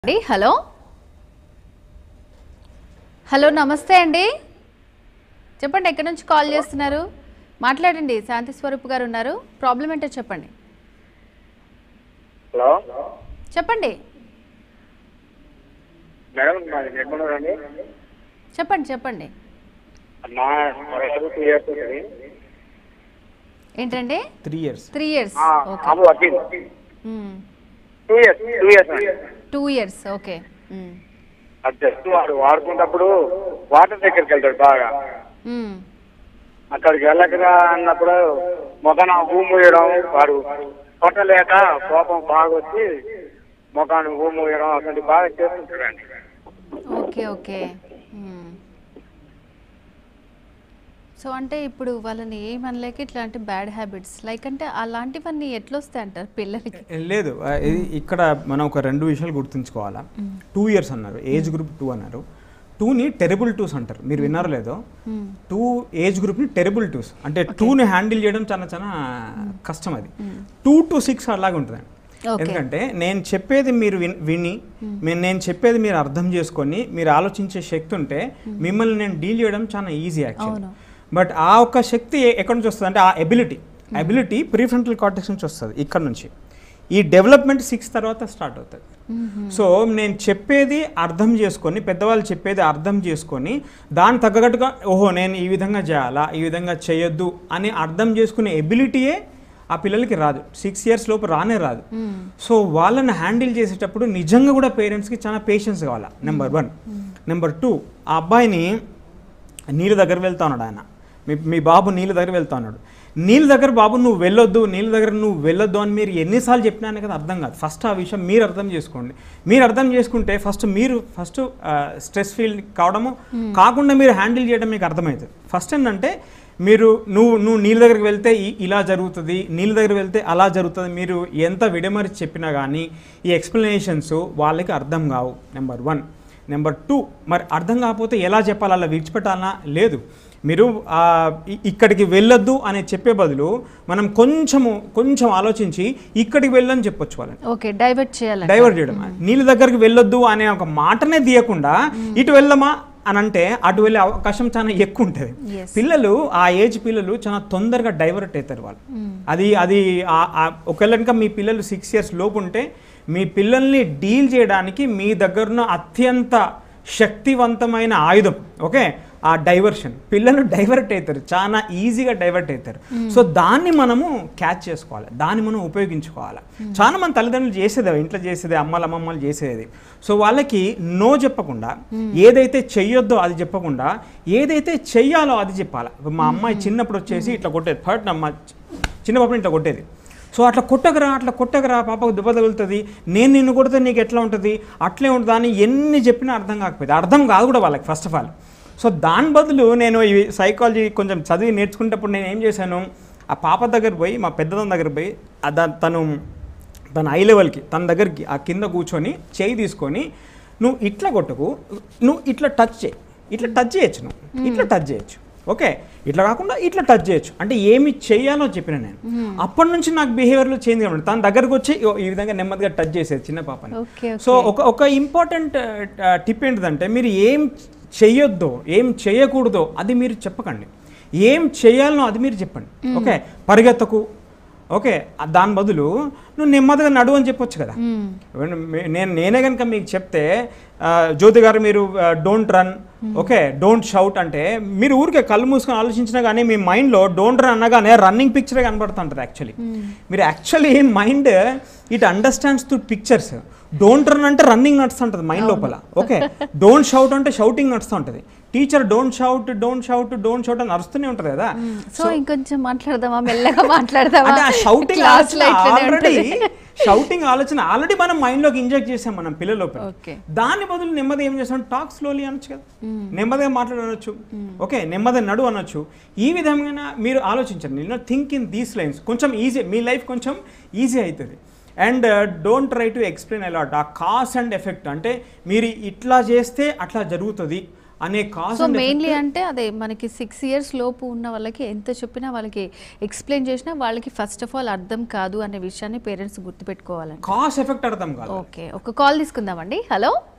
అండి hello hello నమస్తే అండి చెప్పండి ఎక్కడి నుంచి కాల్ చేస్తున్నారు మాట్లాడండి శాంతి స్వరూప్ గారు ఉన్నారు ప్రాబ్లం ఏంటో చెప్పండి హలో చెప్పండి మేడం మాది నిర్మల అండి చెప్పండి చెప్పండి మా వయసు టూ ఇయర్స్ ఉంటుంది ఏంటండి three years three years okay అమ్మ వకీల్ two years two years two years okay అది జస్ట్ వాడు వాడుకున్నప్పుడు వాటర్ దగ్గరికి వెళ్తాడు బాగా అక్కడికి వెళ్ళకరా అన్నప్పుడు మొఖాన ఊమూయడం వాడు కొట్టలేక కోపం బాగా వచ్చి మొఖాన్ని ఊమూయడం అటువంటి బాగా చేస్తుంటాడండి ఓకే ఓకే సో అంటే ఇప్పుడు వాళ్ళని ఏమనలేక ఇట్లాంటి బ్యాడ్ హ్యాబిట్స్ లైక్ అంటే అలాంటివన్నీ ఎట్లొస్తాయి అంటారు పిల్లలకి లేదు ఆ, ఇది ఇక్కడ మనం ఒక రెండు విషయాలు గుర్తుంచుకోవాలా టూ ఇయర్స్ అన్నారు ఏజ్ గ్రూప్ టూ అన్నారు టూని టెరబుల్ టూస్ అంటారు మీరు విన్నారో లేదో టూ ఏజ్ గ్రూప్ని టెరబుల్ టూస్ అంటే టూని హ్యాండిల్ చేయడం చాలా చాలా కష్టం అది టూ టు సిక్స్ అలాగే ఉంటుంది Okay. ఎందుకంటే నేను చెప్పేది మీరు విన్- విని మే- నేను చెప్పేది మీరు అర్థం చేసుకొని మీరు ఆలోచించే శక్తి ఉంటే మిమ్మల్ని నేను డీల్ చేయడం చాలా ఈజీ యాక్చువల్ అవును. బట్ ఆ ఒక్క శక్తి ఎ- ఎక్కడి నుంచి వస్తుంది అంటే ఆ ఎబిలిటీ ఎబిలిటీ ప్రీఫ్రంటల్ కార్టెక్స్ నుంచి వస్తుంది ఇక్కడ నుంచి ఈ డెవలప్మెంట్ సిక్స్ తర్వాత స్టార్ట్ అవుతుంది సో నేను చెప్పేది అర్థం చేసుకొని పెద్దవాళ్ళు చెప్పేది అర్థం చేసుకొని దాని తగ్గట్టుగా ఓహో నేను ఈ విధంగా చేయాలా ఈ విధంగా చేయొద్దు అని అర్థం చేసుకునే ఎబిలిటీయే ఆ పిల్లలకి రాదు సిక్స్ ఇయర్స్ లోపు రానే రాదు సో వాళ్ళని హ్యాండిల్ చేసేటప్పుడు నిజంగా కూడా పేరెంట్స్కి చాలా పేషెన్స్ కావాలా నెంబర్ వన్ నెంబర్ టూ ఆ అబ్బాయిని నీళ్ళ దగ్గర వెళ్తా ఉన్నాడు ఆయన మీ మీ బాబు నీళ్ళ దగ్గర వెళ్తా ఉన్నాడు నీళ్ళ దగ్గర బాబు నువ్వు వెళ్ళొద్దు నీళ్ళ దగ్గర నువ్వు వెళ్ళొద్దు అని మీరు ఎన్నిసార్లు చెప్పినా కదా అర్థం కాదు ఫస్ట్ ఆ విషయం మీరు అర్థం చేసుకోండి మీరు అర్థం చేసుకుంటే ఫస్ట్ మీరు ఫస్ట్ స్ట్రెస్ ఫీల్ కావడము కాకుండా మీరు హ్యాండిల్ చేయడం మీకు అర్థమవుతుంది ఫస్ట్ ఏంటంటే మీరు నువ్వు నువ్వు నీళ్ళ దగ్గరికి వెళ్తే ఈ- ఇలా జరుగుతుంది నీళ్ళ దగ్గర వెళ్తే అలా జరుగుతుంది మీరు ఎంత విడమరిచి చెప్పినా కానీ ఈ ఎక్స్ప్లెనేషన్స్ వాళ్ళకి అర్థం కావు నెంబర్ వన్ నెంబర్ టూ మరి అర్థం కాకపోతే ఎలా చెప్పాలి అలా విడిచిపెట్టాలనా లేదు మీరు ఆ, ఇ- ఇక్కడికి వెళ్ళొద్దు అని చెప్పే బదులు మనం కొంచెము కొంచెం ఆలోచించి ఇక్కడికి వెళ్ళని చెప్పొచ్చు వాళ్ళని ఓకే డైవర్ట్ చేయాలి డైవర్ట్ చేయడం నీళ్ళ దగ్గరికి వెళ్ళొద్దు అనే ఒక మాటనే తీయకుండా ఇటు వెళ్ళమా అని అంటే అటు వెళ్ళే అవకాశం చాలా ఎక్కువ ఉంటుంది Yes. పిల్లలు ఆ ఏజ్ పిల్లలు చాలా తొందరగా డైవర్ట్ అవుతారు వాళ్ళు అది అది ఆ- ఆ- ఒకవేళ కనుక మీ పిల్లలు సిక్స్ ఇయర్స్ లోపు ఉంటే మీ పిల్లల్ని డీల్ చేయడానికి మీ దగ్గరున్న అత్యంత శక్తివంతమైన ఆయుధం ఓకే ఆ డైవర్షన్ పిల్లలు డైవర్ట్ అవుతారు చాలా ఈజీగా డైవర్ట్ అవుతారు సో దాన్ని మనము క్యాచ్ చేసుకోవాలి దాన్ని మనం ఉపయోగించుకోవాలి చాలా మంది తల్లిదండ్రులు చేసేది ఇంట్లో చేసేది అమ్మలు అమ్మమ్మలు చేసేది సో వాళ్ళకి నో చెప్పకుండా ఏదైతే చెయ్యొద్దో అది చెప్పకుండా ఏదైతే చెయ్యాలో అది చెప్పాలి ఇప్పుడు మా అమ్మాయి చిన్నప్పుడు వచ్చేసి ఇట్లా కొట్టేది ఫస్ట్ అమ్మ చిన్నప్పుడు ఇట్లా కొట్టేది సో అట్లా కొట్టకరా అట్లా కొట్టకరా పాపకు దెబ్బ తగులుతుంది నేను నిన్ను కొడితే నీకు ఎట్లా ఉంటుంది అట్లే ఉంటుంది అని ఎన్ని చెప్పినా అర్థం కాకపోయింది అర్థం కాదు కూడా వాళ్ళకి ఫస్ట్ ఆఫ్ ఆల్ సో దాని బదులు నేను ఈ సైకాలజీ కొంచెం చదివి నేర్చుకునేటప్పుడు నేను ఏం చేశాను ఆ పాప దగ్గర పోయి మా పెద్దదాని దగ్గర పోయి ఆ దా- తను తన ఐ లెవెల్కి తన దగ్గరికి ఆ కింద కూర్చొని చేయి తీసుకొని నువ్వు ఇట్లా కొట్టకు నువ్వు ఇట్లా టచ్ చేయి ఇట్లా టచ్ చేయొచ్చు నువ్వు ఇట్లా టచ్ చేయొచ్చు ఓకే ఇట్లా కాకుండా ఇట్లా టచ్ చేయొచ్చు అంటే ఏమి చేయాలో చెప్పిన నేను అప్పటి నుంచి నాకు బిహేవియర్లో చేంజ్ కాబట్టి తన దగ్గరకు వచ్చి "ఓ, ఈ విధంగా నెమ్మదిగా టచ్ చేసేది చిన్న పాపని ఓకే సో ఒక ఒక ఇంపార్టెంట్ టిప్ ఏంటిదంటే మీరు ఏం చెయ్యొద్దో ఏం చేయకూడదో అది మీరు చెప్పకండి ఏం చేయాలనో అది మీరు చెప్పండి ఓకే పరిగెత్తకు ఓకే ఆ దాని బదులు నువ్వు నెమ్మదిగా నడువు అని చెప్పొచ్చు కదా ఏమంటే మే- నేను నేనే కనుక మీకు చెప్తే ఆ, జ్యోతి గారు మీరు don't run okay don't shout అంటే మీరు ఊరికే కళ్ళు మూసుకొని ఆలోచించినా కానీ మీ మైండ్లో డోంట్ రన్ అనగానే రన్నింగ్ పిక్చరే కనబడుతుంటుంది యాక్చువల్లీ మీరు actually mind it understands through pictures don't run అంటే రన్నింగ్ నడుస్తుంటుంది మైండ్ లోపల ఓకే డోంట్ షౌట్ అంటే షౌటింగ్ నడుస్తూ ఉంటుంది teacher don't shout don't shout don't shout అని అరుస్తూనే ఉంటుంది కదా సో ఇంకొంచెం మాట్లాడదామా మెల్లగా మాట్లాడదామా అంటే ఆ షౌటింగ్ Class లో ఆలోచన ఇట్లనే ఆల్రెడీ ఉంటది. షౌటింగ్ ఆలోచన ఆల్రెడీ మనం మైండ్ లోకి ఇంజెక్ట్ చేసాం మనం పిల్లల లోపల Okay. దాని బదులు నెమ్మది ఏం చేస్తాం టాక్ స్లోలీ అనొచ్చు కదా నెమ్మదిగా మాట్లాడనొచ్చు ఓకే నెమ్మది నడు అనొచ్చు ఈ విధంగా మీరు ఆలోచించండి నేను థింక్ ఇన్ దీస్ లైన్స్ కొంచెం ఈజీ మీ లైఫ్ కొంచెం ఈజీ అవుతుంది and don't try to explain a lot ఆ కాస్ అండ్ ఎఫెక్ట్ అంటే మీరు ఇట్లా చేస్తే అట్లా జరుగుతుంది అనే కాజ్ సో మెయిన్లీ అంటే అదే మనకి సిక్స్ ఇయర్స్ లోపు ఉన్న వాళ్ళకి ఎంత చెప్పినా వాళ్ళకి ఎక్స్ప్లెయిన్ చేసినా వాళ్ళకి ఫస్ట్ ఆఫ్ ఆల్ అర్థం కాదు అనే విషయాన్ని పేరెంట్స్ గుర్తుపెట్టుకోవాలండి కాస్ ఎఫెక్ట్ అర్థం కాదు ఓకే ఒక కాల్ తీసుకుందామండి హలో